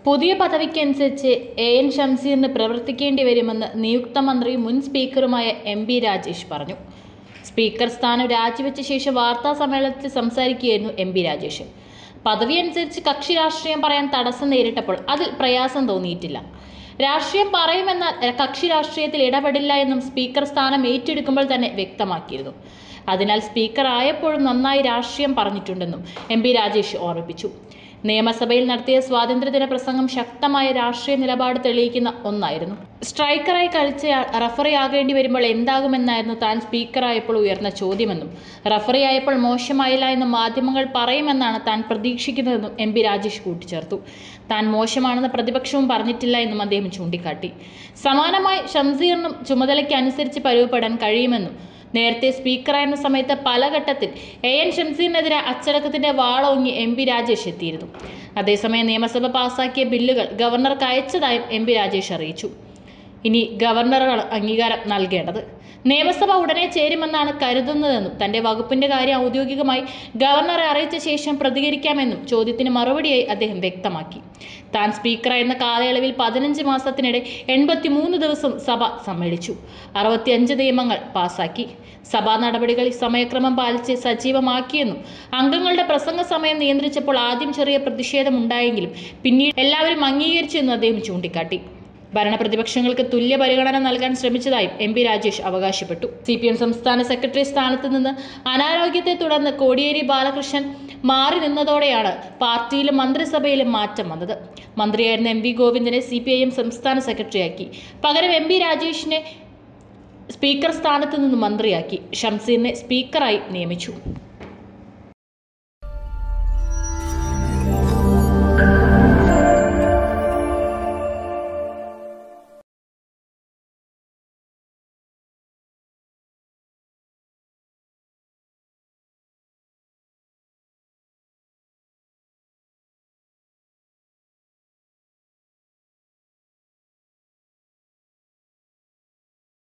പുതിയ പദവിക്കനുസരിച്ച് A N ഷംസീറിന് പ്രവർത്തിക്കേണ്ടി വരുമെന്ന് നിയുക്ത മന്ത്രിയും മുൻ സ്പീക്കറുമായ എം പി രാജേഷ് പറഞ്ഞു സ്പീക്കർ സ്ഥാനം രാജിവെച്ച ശേഷം വാർത്താ സമ്മേളനത്തിൽ സംസാരിക്കുകയായിരുന്നു എം പി രാജേഷ് പദവി അനുസരിച്ച് കക്ഷി രാഷ്ട്രീയം പറയാൻ തടസ്സം നേരിട്ടപ്പോൾ അതിൽ പ്രയാസം തോന്നിയിട്ടില്ല രാഷ്ട്രീയം പറയുമെന്നാൽ കക്ഷി രാഷ്ട്രീയത്തിൽ ഇടപെടില്ല എന്നും സ്പീക്കർ സ്ഥാനം ഏറ്റെടുക്കുമ്പോൾ തന്നെ വ്യക്തമാക്കിയിരുന്നു അതിനാൽ സ്പീക്കർ ആയപ്പോഴും നന്നായി രാഷ്ട്രീയം പറഞ്ഞിട്ടുണ്ടെന്നും എം പി രാജേഷ് ഓർമ്മിപ്പിച്ചു നിയമസഭയിൽ നടത്തിയ സ്വാതന്ത്ര്യദിന പ്രസംഗം ശക്തമായ രാഷ്ട്രീയ നിലപാട് തെളിയിക്കുന്ന ഒന്നായിരുന്നു സ്ട്രൈക്കറായി കളിച്ചയാൾ റഫറി ആകേണ്ടി വരുമ്പോൾ എന്താകുമെന്നായിരുന്നു താൻ സ്പീക്കറായപ്പോൾ ഉയർന്ന ചോദ്യമെന്നും റഫറി ആയപ്പോൾ മോശമായില്ല എന്ന് മാധ്യമങ്ങൾ പറയുമെന്നാണ് താൻ പ്രതീക്ഷിക്കുന്നതെന്നും എം പി രാജേഷ് കൂട്ടിച്ചേർത്തു താൻ മോശമാണെന്ന് പ്രതിപക്ഷവും പറഞ്ഞിട്ടില്ല എന്നും അദ്ദേഹം ചൂണ്ടിക്കാട്ടി സമാനമായി ഷംസീറിനും ചുമതലയ്ക്ക് അനുസരിച്ച് പരുവപ്പെടാൻ കഴിയുമെന്നും നേരത്തെ സ്പീക്കറായിരുന്ന സമയത്ത് പല ഘട്ടത്തിൽ എ എൻ ഷംസീറിനെതിരെ അച്ചടക്കത്തിന്റെ വാളോങ്ങി എം പി രാജേഷ് എത്തിയിരുന്നു അതേസമയം നിയമസഭ പാസാക്കിയ ബില്ലുകൾ ഗവർണർക്ക് അയച്ചതായും എം പി രാജേഷ് അറിയിച്ചു ഇനി ഗവർണറാണ് അംഗീകാരം നൽകേണ്ടത് നിയമസഭ ഉടനെ ചേരുമെന്നാണ് കരുതുന്നതെന്നും തന്റെ വകുപ്പിന്റെ കാര്യം ഔദ്യോഗികമായി ഗവർണറെ അറിയിച്ച ശേഷം പ്രതികരിക്കാമെന്നും ചോദ്യത്തിന് മറുപടിയായി അദ്ദേഹം വ്യക്തമാക്കി താൻ സ്പീക്കറായിരുന്ന കാലയളവിൽ പതിനഞ്ച് മാസത്തിനിടെ എൺപത്തിമൂന്ന് ദിവസം സഭ സമ്മേളിച്ചു അറുപത്തിയഞ്ച് നിയമങ്ങൾ പാസാക്കി സഭാ നടപടികൾ സമയക്രമം പാലിച്ച് സജീവമാക്കിയെന്നും അംഗങ്ങളുടെ പ്രസംഗ സമയം നിയന്ത്രിച്ചപ്പോൾ ആദ്യം ചെറിയ പ്രതിഷേധമുണ്ടായെങ്കിലും പിന്നീട് എല്ലാവരും അംഗീകരിച്ചു എന്നും അദ്ദേഹം ചൂണ്ടിക്കാട്ടി ഭരണപ്രതിപക്ഷങ്ങൾക്ക് തുല്യ പരിഗണന നൽകാൻ ശ്രമിച്ചതായും എം പി രാജേഷ് അവകാശപ്പെട്ടു സി പി എം സംസ്ഥാന സെക്രട്ടറി സ്ഥാനത്ത് നിന്ന് അനാരോഗ്യത്തെ തുടർന്ന് കോടിയേരി ബാലകൃഷ്ണൻ മാറി നിന്നതോടെയാണ് പാർട്ടിയിലും മന്ത്രിസഭയിലും മാറ്റം വന്നത് മന്ത്രിയായിരുന്ന എം വി ഗോവിന്ദനെ സി പി ഐ എം സംസ്ഥാന സെക്രട്ടറിയാക്കി പകരം എം പി രാജേഷിനെ സ്പീക്കർ സ്ഥാനത്ത് നിന്ന് മന്ത്രിയാക്കി ഷംസീറിനെ സ്പീക്കറായി നിയമിച്ചു